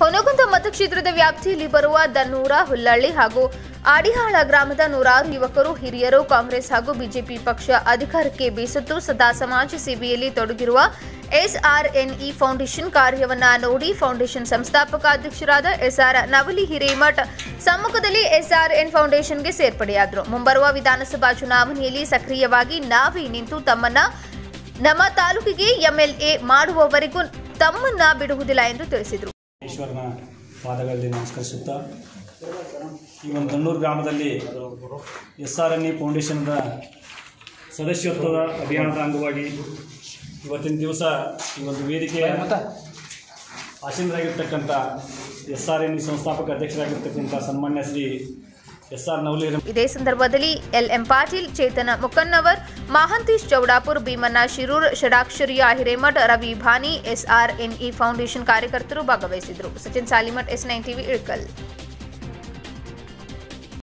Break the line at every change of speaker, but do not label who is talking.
ಹೊನಗುಂದ ಮತಕ್ಷೇತ್ರದ ವ್ಯಾಪ್ತಿಯಲ್ಲಿ ಬರುವ ದನ್ನೂರ ಹುಲ್ಲಳ್ಳಿ ಹಾಗೂ ಆಡಿಹಾಳ ಗ್ರಾಮದ ನೂರಾರು ಯುವಕರು ಹಿರಿಯರು ಕಾಂಗ್ರೆಸ್ ಹಾಗೂ ಬಿಜೆಪಿ ಪಕ್ಷ ಅಧಿಕಾರಕ್ಕೆ ಬೇಸತ್ತು ಸದಾ ಸಮಾಜ ಸೇವೆಯಲ್ಲಿ ತೊಡಗಿರುವ ಎಸ್ಆರ್ಎನ್ಇ ಫೌಂಡೇಶನ್ ಕಾರ್ಯವನ್ನ ನೋಡಿ ಫೌಂಡೇಶನ್ ಸಂಸ್ಥಾಪಕ ಅಧ್ಯಕ್ಷರಾದ ಎಸ್ಆರ್ ನವಲಿ ಹಿರೇಮಠ್ ಸಮ್ಮುಖದಲ್ಲಿ ಎಸ್ಆರ್ಎನ್ ಫೌಂಡೇಶನ್ಗೆ ಸೇರ್ಪಡೆಯಾದರು ಮುಂಬರುವ ವಿಧಾನಸಭಾ ಚುನಾವಣೆಯಲ್ಲಿ ಸಕ್ರಿಯವಾಗಿ ನಾವೇ ನಿಂತು ತಮ್ಮನ್ನ ನಮ್ಮ ತಾಲೂಕಿಗೆ ಎಂಎಲ್ಎ ಮಾಡುವವರೆಗೂ ತಮ್ಮನ್ನ ಬಿಡುವುದಿಲ್ಲ ಎಂದು ತಿಳಿಸಿದರು
ಈಶ್ವರನ ಪಾದಗಳಲ್ಲಿ ನಮಸ್ಕರಿಸುತ್ತಾ ಈ ಒಂದು ದಣ್ಣೂರು ಗ್ರಾಮದಲ್ಲಿ ಎಸ್ ಆರ್ ಎನ್ ಇ ಫೌಂಡೇಶನ್ದ ಸದಸ್ಯತ್ವದ ಅಭಿಯಾನದ ಅಂಗವಾಗಿ ಇವತ್ತಿನ ದಿವಸ ಈ ಒಂದು ವೇದಿಕೆಯ ಆಸೀನರಾಗಿರ್ತಕ್ಕಂಥ ಎಸ್ ಆರ್ ಎನ್ ಇ ಸಂಸ್ಥಾಪಕ ಅಧ್ಯಕ್ಷರಾಗಿರ್ತಕ್ಕಂಥ ಸನ್ಮಾನ್ಯ ಶ್ರೀ ಎಸ್ ಆರ್ ನವಲಿ
ಇದೇ ಸಂದರ್ಭದಲ್ಲಿ ಎಲ್ಎಂ ಪಾಟೀಲ್ ಚೇತನ ಮುಕನ್ನವರ್ ಮಹಾಂತೇಶ್ ಚೌಡಾಪುರ್ ಭೀಮಣ್ಣ ಶಿರೂರ್ ಷಡಾಕ್ಷರಿಯ ಹಿರೇಮಠ್ ರವಿ ಭಾನಿ ಎಸ್ಆರ್ಎನ್ಇ ಫೌಂಡೇಶನ್ ಕಾರ್ಯಕರ್ತರು ಭಾಗವಹಿಸಿದರು Sachin Salimath S nine TV Ilkal